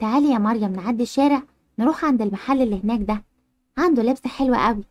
تعالي يا مريم نعدي الشارع نروح عند المحل اللي هناك ده عنده لبس حلو قوي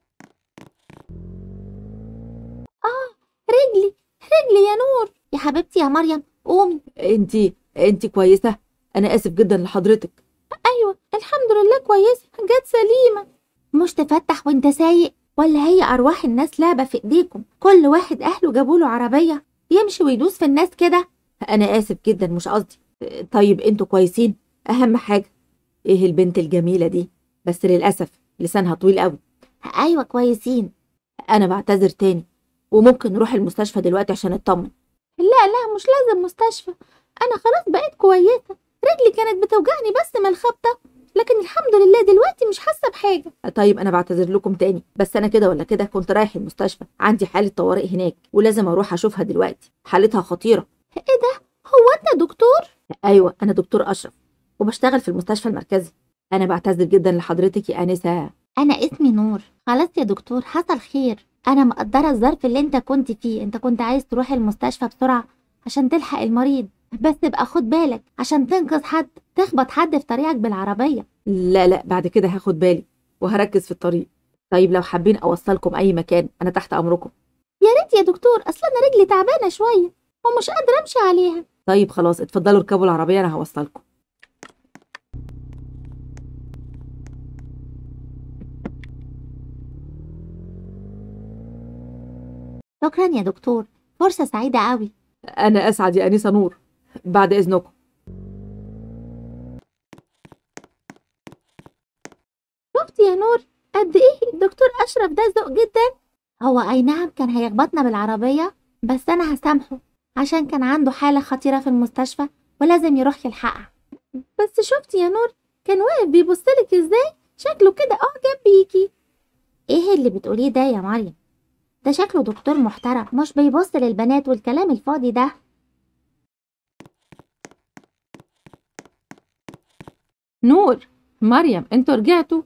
اه رجلي رجلي يا نور يا حبيبتي يا مريم قومي انتي انتي كويسة انا اسف جدا لحضرتك ايوه الحمد لله كويسه جت سليمه مش تفتح وانت سايق ولا هي ارواح الناس لعبه في ايديكم كل واحد اهله جابوا له عربيه يمشي ويدوس في الناس كده انا اسف جدا مش قصدي طيب انتوا كويسين اهم حاجة ايه البنت الجميلة دي بس للأسف لسانها طويل قوي ايوه كويسين انا بعتذر تاني وممكن نروح المستشفى دلوقتي عشان اطمن لا لا مش لازم مستشفى انا خلاص بقيت كويسه رجلي كانت بتوجعني بس من الخبطه لكن الحمد لله دلوقتي مش حاسه بحاجه طيب انا بعتذر لكم تاني بس انا كده ولا كده كنت رايح المستشفى عندي حالة طوارئ هناك ولازم اروح اشوفها دلوقتي حالتها خطيرة ايه ده هو انت دكتور ايوه انا دكتور اشرف وبشتغل في المستشفى المركزي انا بعتذر جدا لحضرتك يا انسه انا اسمي نور خلاص يا دكتور حصل خير انا مقدره الظرف اللي انت كنت فيه انت كنت عايز تروح المستشفى بسرعه عشان تلحق المريض بس ابقى خد بالك عشان تنقذ حد تخبط حد في طريقك بالعربيه لا لا بعد كده هاخد بالي وهركز في الطريق طيب لو حابين اوصلكم اي مكان انا تحت امركم يا ريت يا دكتور اصل انا رجلي تعبانه شويه ومش قادره امشي عليها طيب خلاص اتفضلوا اركبوا العربية انا هوصلكم شكرا يا دكتور فرصه سعيده قوي انا اسعد يا انسه نور بعد اذنكم شفتي يا نور قد ايه الدكتور اشرف ده ذوق جدا هو اي نعم كان هيخبطنا بالعربيه بس انا هسامحه عشان كان عنده حاله خطيره في المستشفى ولازم يروح يلحقها بس شفتي يا نور كان واقف بيبصلك ازاي شكله كده اعجب بيكي ايه اللي بتقوليه ده يا مريم ده شكله دكتور محترم مش بيبص للبنات والكلام الفاضي ده نور مريم انتوا رجعتوا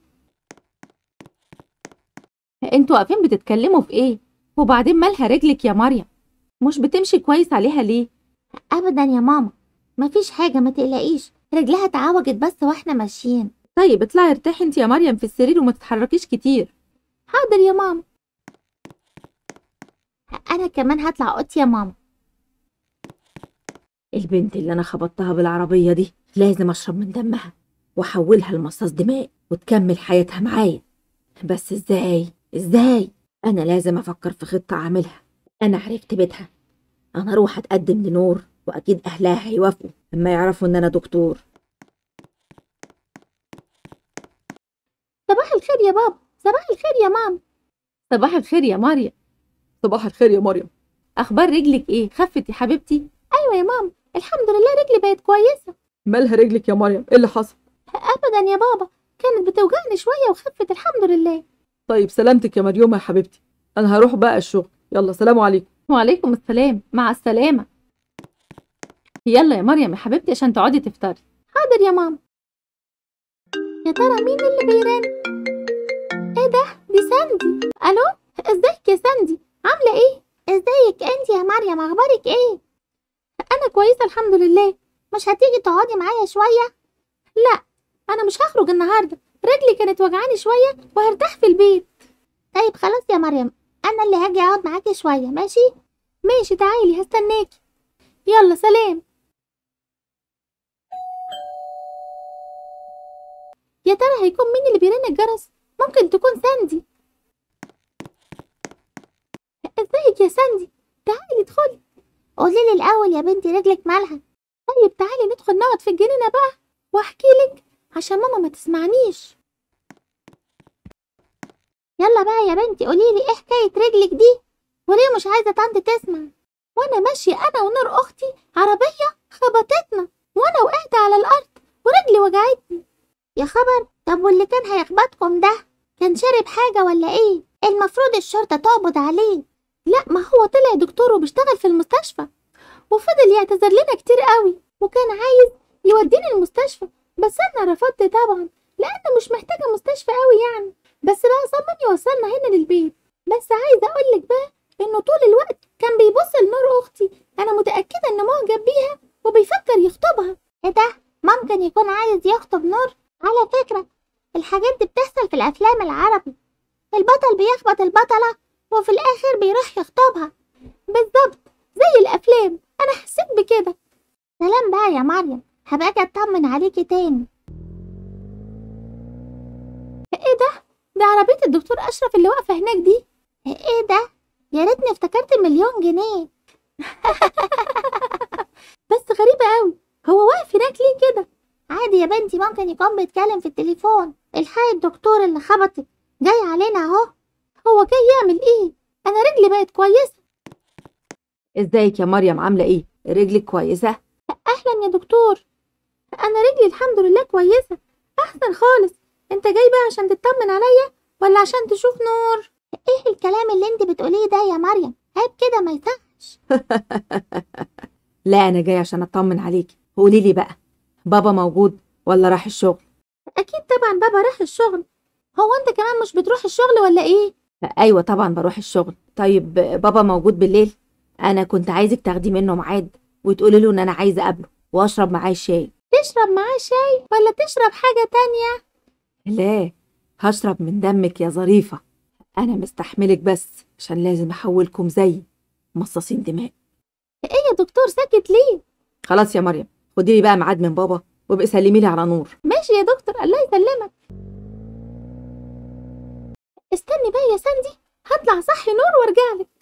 انتوا واقفين بتتكلموا في ايه وبعدين مالها رجلك يا مريم مش بتمشي كويس عليها ليه ابدا يا ماما مفيش حاجه ما تقلقيش رجلها اتعوجت بس واحنا ماشيين طيب اطلعي ارتاحي انت يا مريم في السرير وما تتحركيش كتير حاضر يا ماما انا كمان هطلع اوضتي يا ماما البنت اللي انا خبطتها بالعربية دي لازم اشرب من دمها واحولها لمصاص دماء وتكمل حياتها معايا بس ازاي ازاي انا لازم افكر في خطة اعملها انا عرفت بيتها انا اروح اتقدم لنور واكيد اهلها هيوافقوا لما يعرفوا ان انا دكتور صباح الخير يا بابا صباح الخير يا ماما صباح الخير يا مريم صباح الخير يا مريم اخبار رجلك ايه خفت يا حبيبتي ايوه يا ماما الحمد لله رجلي بقت كويسه مالها رجلك يا مريم ايه اللي حصل ابدا يا بابا كانت بتوجعني شويه وخفت الحمد لله طيب سلامتك يا مريوم يا حبيبتي انا هروح بقى الشغل يلا سلام عليكم وعليكم السلام مع السلامة يلا يا مريم يا حبيبتي عشان تقعدي تفطري حاضر يا ماما يا ترى مين اللي بيرن ايه ده دي ساندي الو ازيك يا ساندي عامله ايه ازيك انت يا مريم اخبارك ايه انا كويسه الحمد لله مش هتيجي تقعدي معايا شويه لا انا مش هخرج النهارده رجلي كانت وجعاني شويه وهرتاح في البيت طيب خلاص يا مريم انا اللي هاجي اقعد معاكي شويه ماشي ماشي تعالي هستناكي يلا سلام يا ترى هيكون مين اللي بيرن الجرس ممكن تكون ساندي ازيك يا ساندي تعالي ادخلي قولي لي الاول يا بنتي رجلك مالها طيب تعالي ندخل نقعد في الجنينه بقى واحكي لك عشان ماما ما تسمعنيش يلا بقى يا بنتي قولي لي ايه حكايه رجلك دي وليه مش عايزه طنط تسمع وانا ماشيه انا ونور اختي عربيه خبطتنا وانا وقعت على الارض ورجلي وجعتني يا خبر طب واللي كان هيخبطكم ده كان شارب حاجه ولا ايه المفروض الشرطه تقبض عليه لا ما هو طلع دكتور وبيشتغل في المستشفى وفضل يعتذر لنا كتير قوي وكان عايز يوديني المستشفى بس انا رفضت طبعا لان مش محتاجه مستشفى قوي يعني بس بقى صمم يوصلنا هنا للبيت بس عايزه اقولك بقى انه طول الوقت كان بيبص لنور اختي انا متاكده انه معجب بيها وبيفكر يخطبها ايه ده ممكن يكون عايز يخطب نور على فكرة الحاجات دي بتحصل في الأفلام العربي البطل بيخبط البطلة وفي الآخر بيروح يخطبها بالظبط زي الأفلام أنا حسيت بكده سلام بقى يا مريم هبقى أجي أطمن عليكي تاني إيه ده؟ ده عربية الدكتور أشرف اللي واقفة هناك دي إيه ده؟ يا ريتني افتكرت مليون جنيه بس غريبة أوي هو واقف هناك ليه كده؟ عادي يا بنتي ممكن يكون بيتكلم في التليفون الحقي الدكتور اللي خبطك جاي علينا اهو هو جاي يعمل ايه؟ أنا رجلي بقت كويسة ازيك يا مريم عاملة ايه؟ رجلك كويسة؟ أهلا يا دكتور أنا رجلي الحمد لله كويسة أحسن خالص أنت جاي بقى عشان تطمن عليا ولا عشان تشوف نور؟ إيه الكلام اللي أنت بتقوليه ده يا مريم؟ عيب كده ما يصحش لا انا جاي عشان اطمن عليكي قولي لي بقى بابا موجود ولا راح الشغل؟ أكيد طبعا بابا راح الشغل هو أنت كمان مش بتروح الشغل ولا إيه؟ ايوه طبعا بروح الشغل طيب بابا موجود بالليل انا كنت عايزك تاخدي منه ميعاد وتقولي له ان انا عايزه اقابله واشرب معاه الشاي تشرب معاه شاي ولا تشرب حاجة تانية؟ لا هشرب من دمك يا ظريفة أنا مستحملك بس عشان لازم أحولكم زي مصاصين دماء إيه يا دكتور ساكت ليه؟ خلاص يا مريم خدي لي بقى ميعاد من بابا وابقي سلمي لي على نور ماشي يا دكتور الله يسلمك استني بقى يا ساندي هطلع صحي نور وارجع لك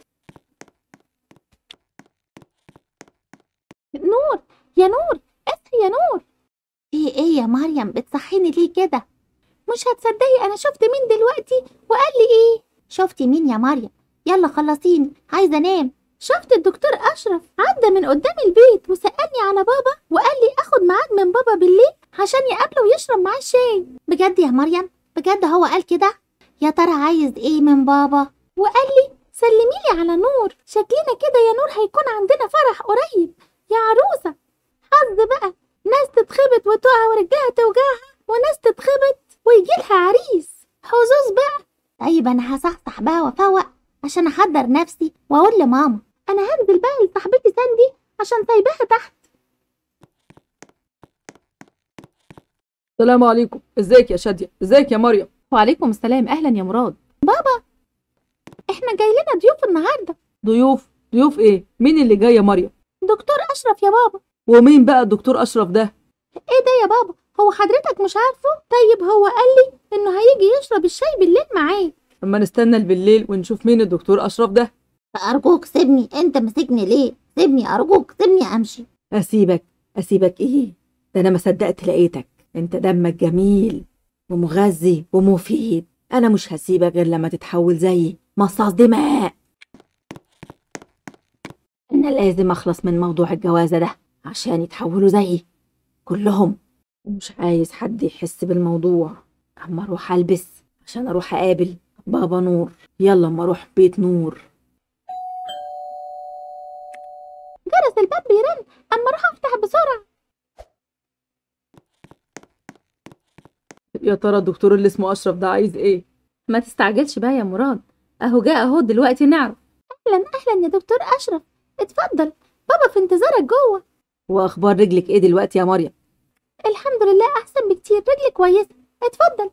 نور يا نور اصحي يا نور في ايه يا مريم بتصحيني ليه كده مش هتصدقي انا شفت مين دلوقتي وقال لي ايه شفتي مين يا مريم يلا خلصيني عايزه انام شفت الدكتور اشرف عدى من قدام البيت وسالني على بابا وقال لي اخد ميعاد من بابا بالليل عشان يقابله ويشرب معاه الشاي بجد يا مريم بجد هو قال كده يا ترى عايز ايه من بابا وقال لي سلمي لي على نور شكلنا كده يا نور هيكون عندنا فرح قريب يا عروسه حظ بقى ناس تتخبط وتقع ورجلها توجعها وناس تتخبط ويجيلها عريس حظوظ بقى طيب انا هصحصح بقى وافوق عشان احضر نفسي واقول لماما انا هنزل بقى لصاحبتي ساندي عشان سايباها تحت السلام عليكم ازيك يا شادية ازيك يا مريم وعليكم السلام أهلا يا مراد احنا جاي لنا ضيوف النهارده ضيوف ضيوف ايه مين اللي جاي يا مريم دكتور اشرف يا بابا ومين بقى الدكتور اشرف ده ايه ده يا بابا هو حضرتك مش عارفه طيب هو قال لي انه هيجي يشرب الشاي بالليل معاك اما نستنى بالليل ونشوف مين الدكتور اشرف ده ارجوك سيبني انت مسكني ليه سيبني ارجوك سيبني امشي أسيبك أسيبك إيه ده أنا ما صدقت لقيتك أنت دمك جميل ومغذي ومفيد أنا مش هسيبك غير لما تتحول زيي مصاص دماء أنا لازم أخلص من موضوع الجوازة ده عشان يتحولوا زيي كلهم ومش عايز حد يحس بالموضوع أما أروح ألبس عشان أروح أقابل بابا نور يلا أما أروح بيت نور جرس الباب بيرن اما اروح افتح بسرعه يا ترى الدكتور اللي اسمه اشرف ده عايز ايه ما تستعجلش بقى يا مراد أهو جاء أهو دلوقتي نعرف اهلا اهلا يا دكتور اشرف اتفضل بابا في انتظارك جوه وأخبار رجلك إيه دلوقتي يا مريم الحمد لله احسن بكتير رجلي كويسه اتفضل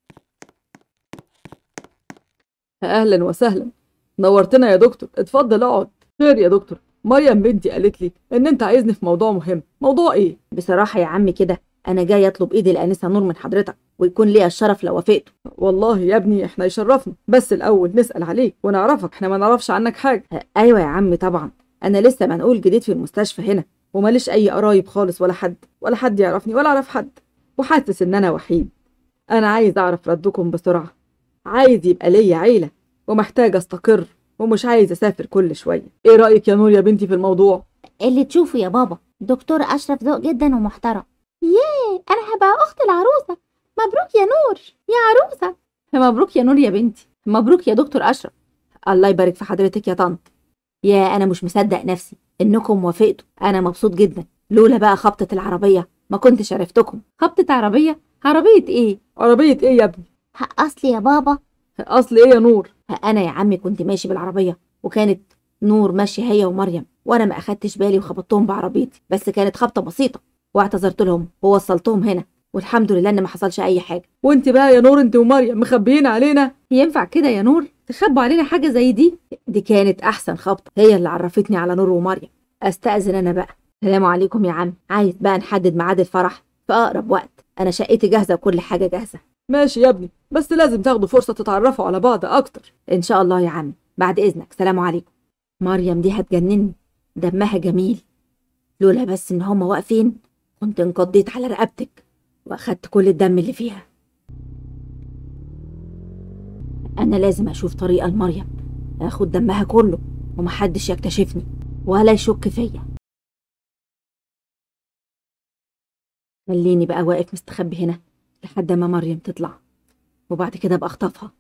اهلا وسهلا نورتنا يا دكتور اتفضل اقعد خير يا دكتور مريم بنتي قالت لي ان انت عايزني في موضوع مهم موضوع ايه بصراحة يا عمي كده أنا جاي أطلب إيدي الآنسة نور من حضرتك ويكون ليا الشرف لو وافقته والله يا ابني احنا يشرفنا بس الاول نسال عليك ونعرفك احنا ما نعرفش عنك حاجه أه، أيوة يا عمي طبعا أنا لسه منقول جديد في المستشفى هنا وماليش اي قرايب خالص ولا حد ولا حد يعرفني ولا اعرف حد وحاسس ان انا وحيد انا عايز اعرف ردكم بسرعه عايز يبقى ليا عيله ومحتاج استقر ومش عايز اسافر كل شويه ايه رايك يا نور يا بنتي في الموضوع اللي تشوفه يا بابا دكتور اشرف ذوق جدا ومحترم ياه انا هبقى اخت العروسه مبروك يا نور يا عروسه مبروك يا نور يا بنتي مبروك يا دكتور أشرف الله يبارك في حضرتك يا طنط يا أنا مش مصدق نفسي إنكم وافقتوا أنا مبسوط جدا لولا بقى خبطة العربية ما كنتش عرفتكم خبطة عربية عربية إيه عربيه ايه يا ابني اصلي يا بابا اصل ايه يا نور أنا يا عمي كنت ماشي بالعربية وكانت نور ماشية هي ومريم وأنا ما أخدتش بالي وخبطتهم بعربيتي بس كانت خبطة بسيطة واعتذرت لهم ووصلتهم هنا والحمد لله ان ما حصلش اي حاجه وانت بقى يا نور انت ومريم مخبيين علينا ينفع كده يا نور تخبوا علينا حاجه زي دي دي كانت احسن خبطه هي اللي عرفتني على نور ومريم استاذن انا بقى السلام عليكم يا عم عايز بقى نحدد ميعاد الفرح في اقرب وقت انا شقتي جاهزه وكل حاجه جاهزه ماشي يا ابني بس لازم تاخدوا فرصة تتعرفوا على بعض أكتر ان شاء الله يا عم بعد اذنك سلام عليكم مريم دي هتجنني دمها جميل لولا بس ان هما واقفين كنت انقضيت على رقبتك واخدت كل الدم اللي فيها انا لازم اشوف طريقه لمريم اخد دمها كله ومحدش يكتشفني ولا يشك فيا خليني بقى واقف مستخبي هنا لحد ما مريم تطلع وبعد كده ابقى اخطفها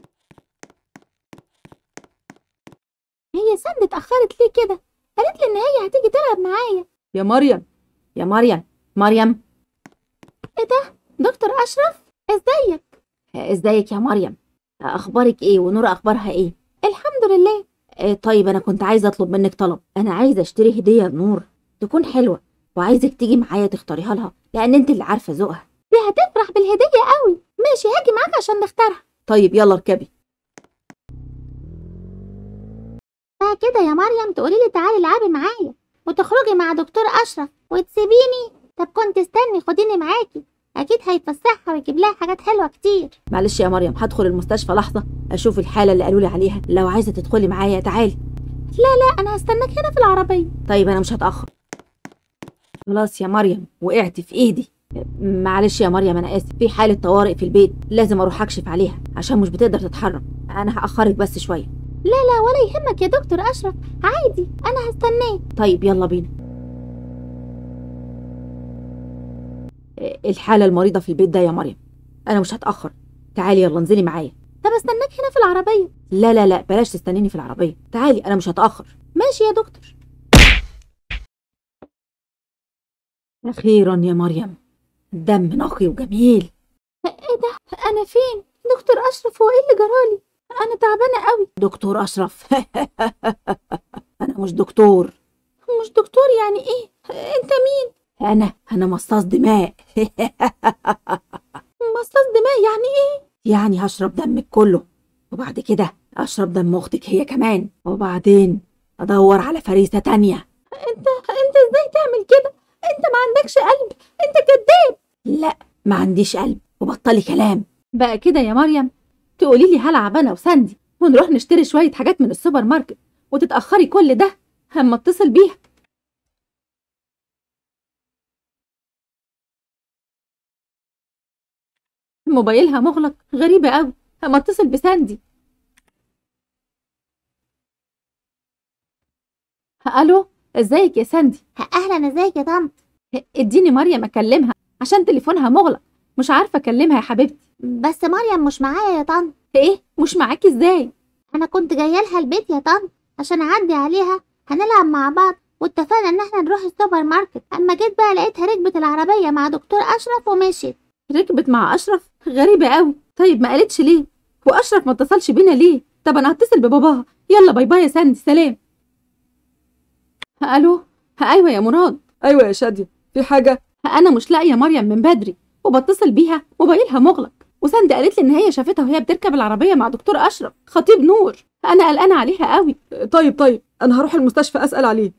هي سند اتأخرت ليه كده قالت لي ان هي هتيجي تلعب معايا يا مريم يا مريم مريم دكتور اشرف ازيك ازيك يا مريم اخبارك ايه ونور اخبارها ايه الحمد لله آه، طيب انا كنت عايزه اطلب منك طلب انا عايزه اشتري هديه لنور تكون حلوه وعايزك تيجي معايا تختاريها لها لان انت اللي عارفه ذوقها دي هتفرح بالهدية قوي ماشي هاجي معاك عشان نختارها طيب يلا اركبي بقى كده يا مريم تقولي لي تعالي العبي معايا وتخرجي مع دكتور اشرف وتسيبيني طب كنت استني خديني معاكي اكيد هيتفسحها ويجيب لها حاجات حلوه كتير معلش يا مريم هدخل المستشفى لحظه اشوف الحاله اللي قالوا لي عليها لو عايزه تدخلي معايا تعالي لا انا هستناك هنا في العربيه طيب انا مش هتاخر خلاص يا مريم وقعت في ايدي معلش يا مريم انا اسف في حاله طوارئ في البيت لازم اروح اكشف عليها عشان مش بتقدر تتحرك انا هاخرك بس شويه لا ولا يهمك يا دكتور اشرف عادي انا هستناك طيب يلا بينا الحالة المريضة في البيت ده يا مريم أنا مش هتأخر تعالي يلا انزلي معايا طب استناك هنا في العربيه لا لا لا بلاش تستنيني في العربية تعالي أنا مش هتأخر ماشي يا دكتور أخيرا يا مريم دم نقي وجميل ايه ده انا فين دكتور اشرف هو ايه اللي جرالي انا تعبانه قوي دكتور أشرف أنا مش دكتور مش دكتور يعني ايه انت مين أنا أنا مصاص دماء مصاص دماء يعني ايه يعني هشرب دمك كله وبعد كده أشرب دم أختك هي كمان وبعدين أدور على فريسة تانية انت انت ازاي تعمل كده انت ما عندكش قلب انت كداب لا ما عنديش قلب وبطلي كلام بقى كده يا مريم تقولي لي هلعب انا وساندي ونروح نشتري شويه حاجات من السوبر ماركت وتتاخري كل ده اما اتصل بيها موبايلها مغلق غريبه قوي اما اتصل بساندي الو ازيك يا ساندي اهلا ازيك يا طنط اديني مريم اكلمها عشان تليفونها مغلق مش عارفه اكلمها يا حبيبتي بس مريم مش معايا يا طنط ايه مش معاكي ازاي انا كنت جايه لها البيت يا طنط عشان اعدي عليها هنلعب مع بعض واتفقنا ان احنا نروح السوبر ماركت اما جيت بقى لقيتها ركبت العربيه مع دكتور اشرف ومشيت ركبت مع اشرف غريبه قوي طيب ما قالتش ليه واشرف ما اتصلش بينا ليه طب انا هتصل بباباها يلا باي باي يا ساندي سلام الو ايوه يا مراد أيوة يا شادية في حاجة انا مش لاقيه مريم من بدري وبتصل بيها موبايلها مغلق وساندي قالت لي ان هي شافتها وهي بتركب العربيه مع دكتور اشرف خطيب نور انا قلقانه عليها قوي طيب طيب أنا هروح المستشفى أسأل عليه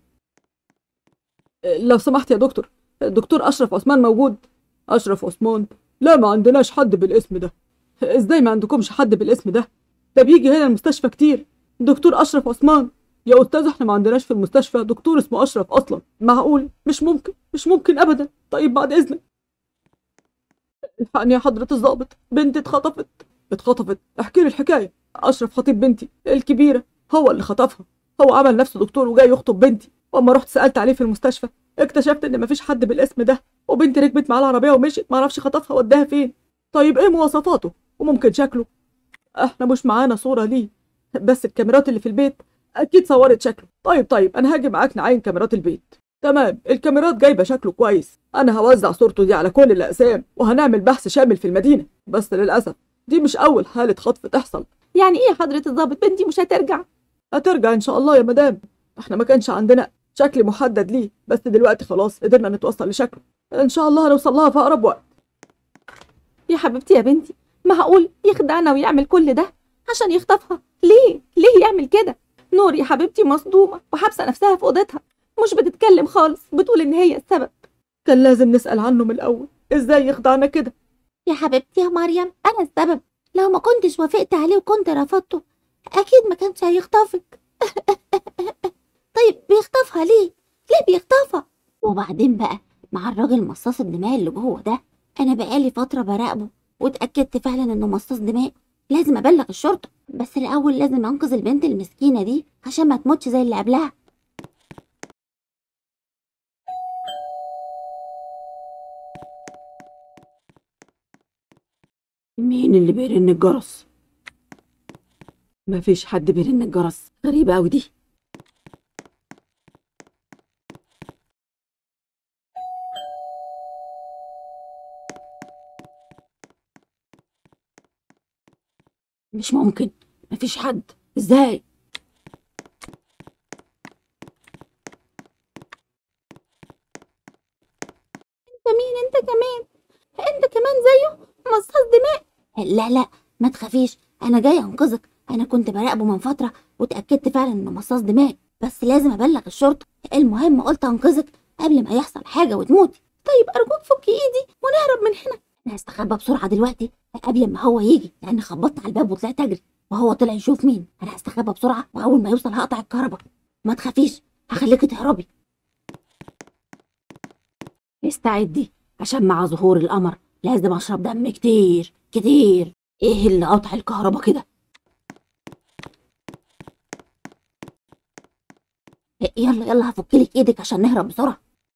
لو سمحت يا دكتور دكتور أشرف عثمان موجود أشرف عثمان لا ما عندناش حد بالاسم ده إزاي ما عندكمش حد بالاسم ده ده بيجي هنا المستشفى كتير دكتور أشرف عثمان يا أستاذ إحنا ما عندناش في المستشفى دكتور اسمه أشرف أصلا معقول مش ممكن مش ممكن أبدا طيب بعد إذنك الحقني يا حضرة الضابط بنتي اتخطفت اتخطفت احكي لي الحكاية أشرف خطيب بنتي الكبيرة هو اللي خطفها هو عمل نفسه دكتور وجاي يخطب بنتي واما رحت سألت عليه في المستشفى اكتشفت ان مفيش حد بالاسم ده وبنتي ركبت معاه العربية ومشيت معرفش خطفها وداها فين طيب ايه مواصفاته وممكن شكله احنا مش معانا صورة ليه بس الكاميرات اللي في البيت اكيد صورت شكله طيب طيب انا هاجي معاك نعاين كاميرات البيت تمام الكاميرات جايبة شكله كويس انا هوزع صورته دي على كل الاقسام وهنعمل بحث شامل في المدينة بس للأسف دي مش أول حالة خطف تحصل يعني ايه يا حضره الضابط بنتي مش هترجع هترجع إن شاء الله يا مدام احنا ما كانش عندنا شكل محدد ليه بس دلوقتي خلاص قدرنا نتوصل لشكله ان شاء الله هنوصل لها في اقرب وقت يا حبيبتي يا بنتي معقول يخدعنا ويعمل كل ده عشان يخطفها ليه ليه يعمل كده نور يا حبيبتي مصدومة وحابسة نفسها في أوضتها مش بتتكلم خالص بتقول إن هي السبب كان لازم نسأل عنه من الاول ازاي يخدعنا كده يا حبيبتي يا مريم انا السبب لو ما كنتش وافقت عليه وكنت رفضته اكيد ما كانش هيخطفك طيب بيخطفها ليه ليه بيخطفها وبعدين بقى مع الراجل مصاص الدماء اللي جوه ده انا بقالي فتره براقبه واتاكدت فعلا انه مصاص دماء لازم ابلغ الشرطه بس الاول لازم انقذ البنت المسكينه دي عشان ما تموتش زي اللي قبلها مين اللي بيرن الجرس مفيش حد بيرن الجرس غريبة أوي دي مش ممكن مفيش حد ازاي انت مين انت كمان انت كمان زيه مصاص دماء لا لا ما تخافيش انا جاي انقذك انا كنت براقبه من فتره واتاكدت فعلا انه مصاص دماء بس لازم ابلغ الشرطه المهم قلت انقذك قبل ما يحصل حاجه وتموتي طيب ارجوك فكي ايدي ونهرب من هنا انا هستخبى بسرعه دلوقتي قبل ما هو يجي لان خبطت على الباب وطلعت اجري وهو طلع يشوف مين انا هستخبى بسرعه واول ما يوصل هقطع الكهرباء ما تخافيش هخليكي تهربي استعدي عشان مع ظهور القمر لازم اشرب دم كتير كتير ايه اللي قطع الكهرباء كده يلا يلا هفكلك ايدك عشان نهرب بسرعه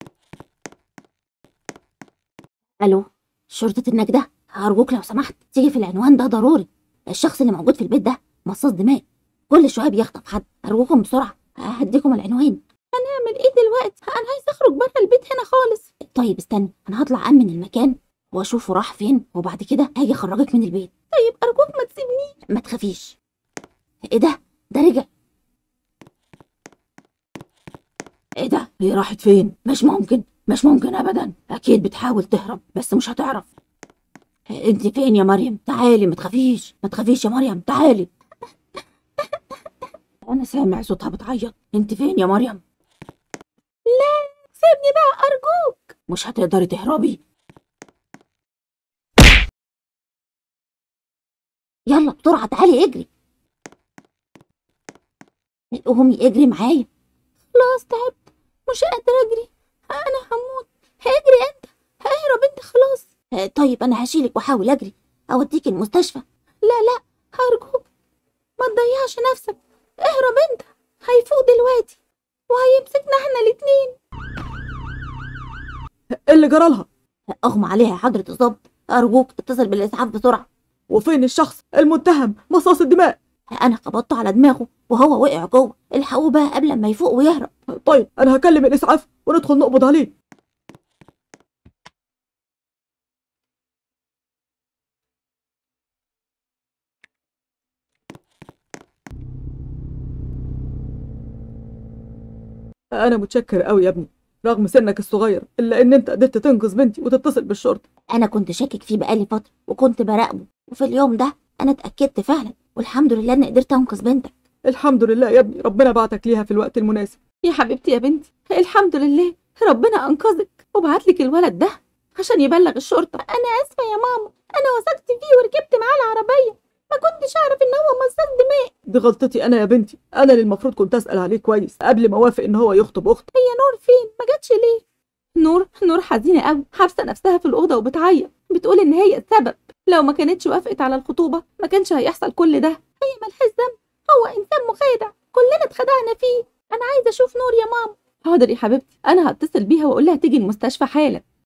الو شرطه النجده هرجوك لو سمحت تيجي في العنوان ده ضروري الشخص اللي موجود في البيت ده مصاص دماء كل شويه بيخطف حد ارجوكم بسرعه هديكم العنوان هنعمل ايه دلوقتي انا عايز اخرج بره البيت هنا خالص طيب استني انا هطلع امن المكان واشوفه راح فين وبعد كده هاجي اخرجك من البيت طيب ارجوك ما تسيبنيش ما تخافيش ايه ده ده رجع ايه ده هي راحت فين مش ممكن مش ممكن ابدا اكيد بتحاول تهرب بس مش هتعرف انت فين يا مريم تعالي ما تخافيش ما تخافيش يا مريم تعالي انا سامع صوتها بتعيط انت فين يا مريم سيبني بقى ارجوك مش هتقدري تهربي يلا بسرعه تعالي اجري قومي اجري معايا خلاص تعبت مش قادره اجري انا هموت اجري انت اهرب انت خلاص آه، طيب انا هشيلك واحاول اجري اوديك المستشفى لا لا هرجوك ما تضيعش نفسك اهرب انت هيفوق دلوقتي وهيمسكنا احنا الاتنين ايه اللي جرالها اغمى عليها يا حضرة الظابط ارجوك اتصل بالاسعاف بسرعة وفين الشخص المتهم مصاص الدماء انا خبطت على دماغه وهو وقع جوه الحقوه بقى قبل ما يفوق ويهرب طيب انا هكلم الاسعاف وندخل نقبض عليه انا متشكر قوي يا ابني رغم سنك الصغير الا ان انت قدرت تنقذ بنتي وتتصل بالشرطه انا كنت شاكك فيه بقالي فترة وكنت براقبه وفي اليوم ده انا اتأكدت فعلا والحمد لله اني قدرت انقذ بنتك الحمد لله يا ابني ربنا بعتك ليها في الوقت المناسب يا حبيبتي يا بنتي الحمد لله ربنا انقذك وبعتلك الولد ده عشان يبلغ الشرطة انا اسفة يا ماما انا وثقت فيه وركبت معاه العربية ما كنتش اعرف ان هو مصاص دماء دي غلطتي انا يا بنتي انا اللي المفروض كنت اسال عليه كويس قبل ما اوافق ان هو يخطب اختي هي نور فين ما جاتش ليه نور نور حزينة قوي حابسة نفسها في الأوضة وبتعيط بتقول إن هي السبب لو ما كانتش وافقت على الخطوبة ما كانش هيحصل كل ده هي ملهاش ذنب هو انسان مخادع كلنا اتخدعنا فيه انا عايزه اشوف نور يا ماما حاضر يا حبيبتي أنا هتصل بيها وأقول لها تيجي المستشفى حالا